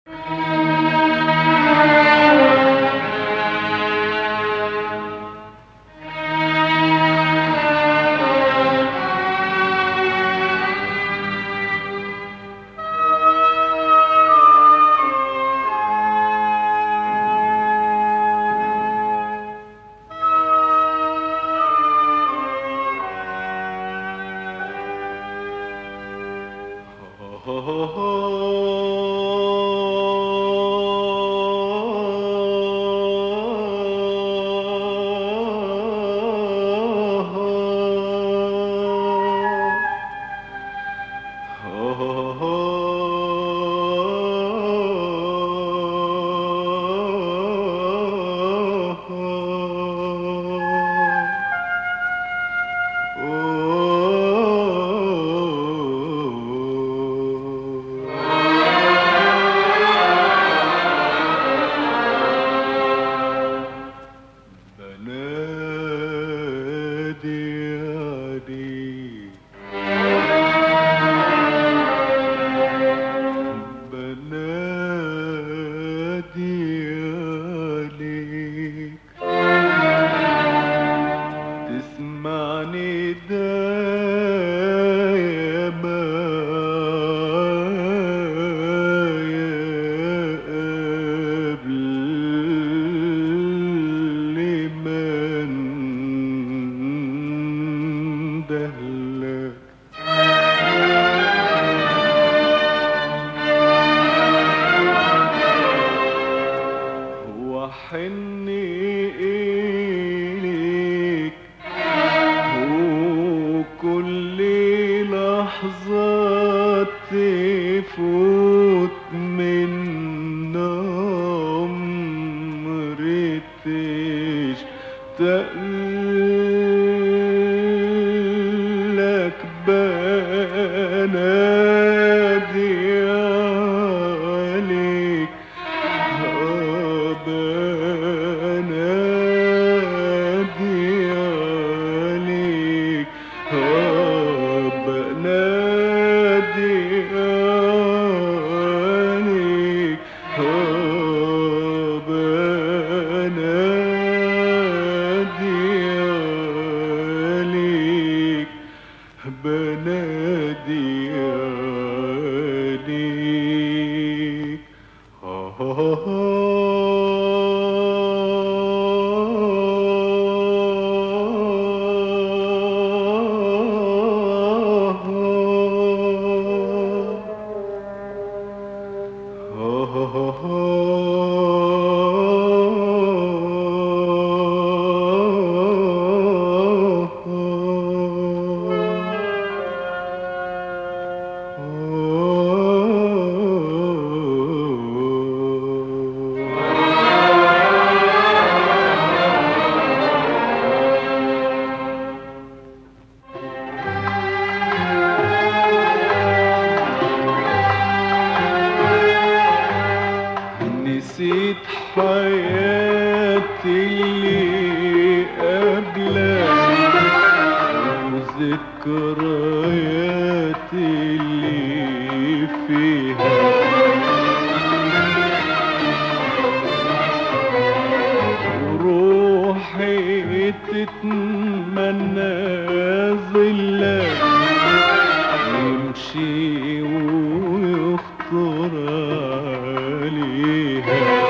بنادي عليك بنادي عليك تسمعني دايما قبل ما اندهلك وحني إليك وكل لحظة تفوت من عمري تشتاقلك بنادي عليك بنادي عليك بنادي عليك بنادي عليك بنادي عليك نسيت حياتي اللي قبلك وذكرياتي اللي فيها وروحي تتمنى ظلك يمشي ويخطر عليها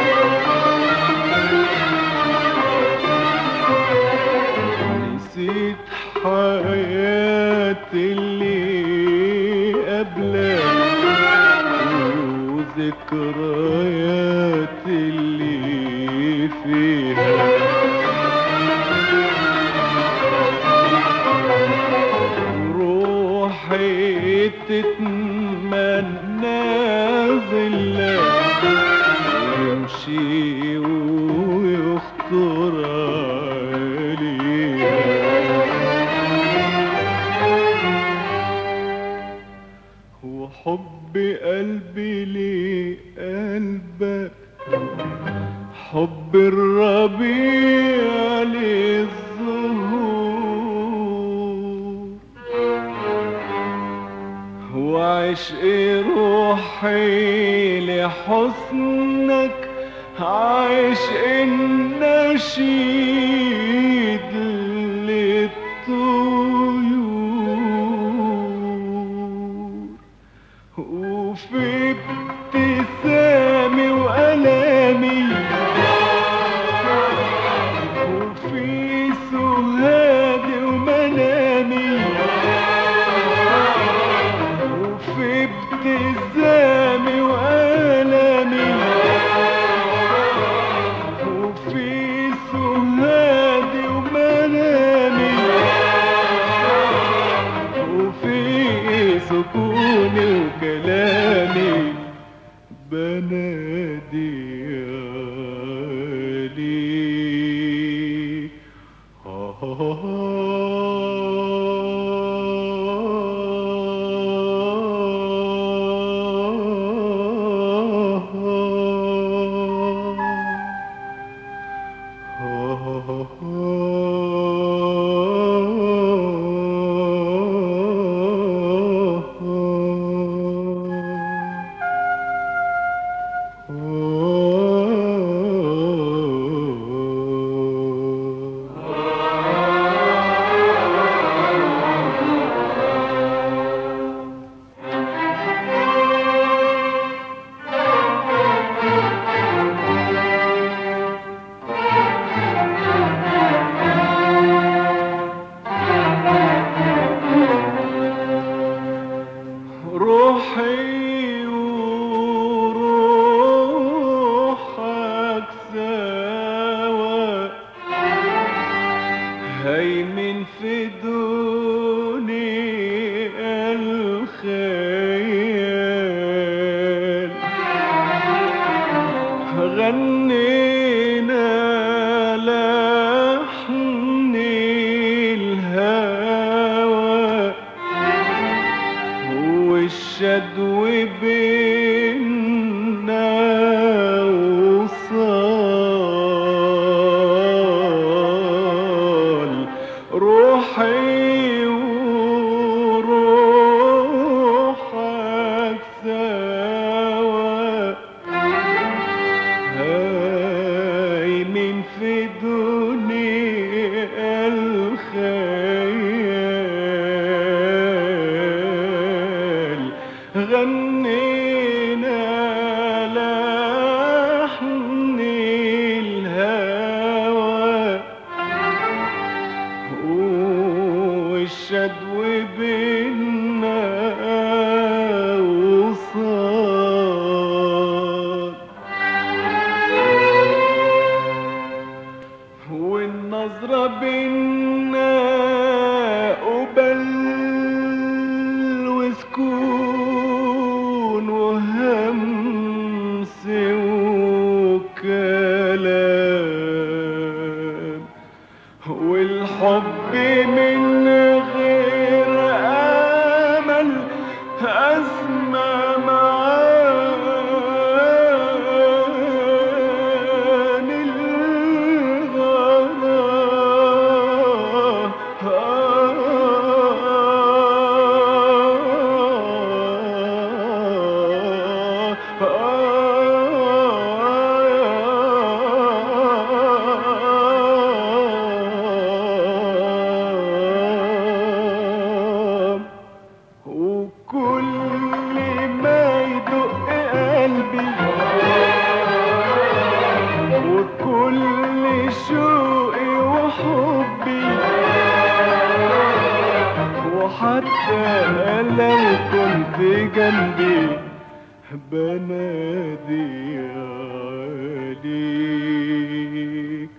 نسيت حياتي اللي قبلك وذكرياتي اللي فيها روحي تتمنى ظلك يمشي ويخطر عليها وحب قلبي لقلبك حب الربيع للزهور وعين عشق روحي لحسنك عشق النشيد للطيور وفي ابتسامي وألامي وفي سهادي ومنامي وفي ابتسامي وألامي وفي سهادي ومنامي وفي سكوني وكلامي بنادي عليك روحي وروحك سوا هيمن في دنيا الخيال غنينا لحن الهوى والشدو بينا وصال روحي وروحك سوا هايمين في دنيا الخيال غنينا لحن الهوى والشدو بينا وصال والنظرة بينا قبل وسكون وهمس وكلام والحب من غير امل اسمى معاني الغرام وكل ما يدق قلبي وكل شوقي وحبي وحتى لو كنت جنبي بنادي عليك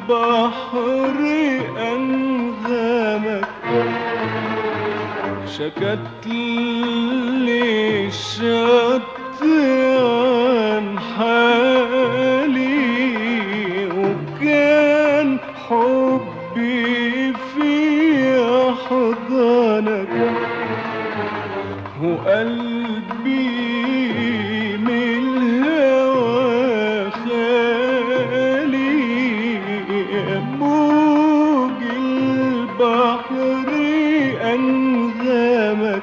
البحر أنغامك شكت لي الشط عن حالي وكان حبي في أحضانك وقلبي من الهوى خالي موج البحر أنغامك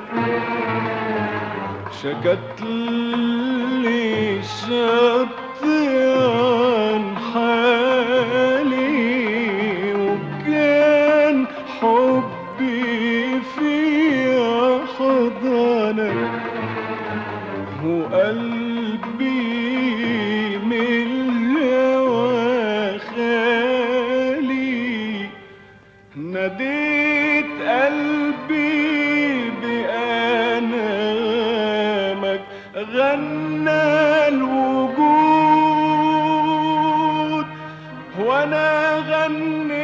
شكت لي الشط عن حالي وكان حبي في حضنك وقلبي من الهوى خالي ناديت قلبي بأنامك غنى الوجود وانا غنيت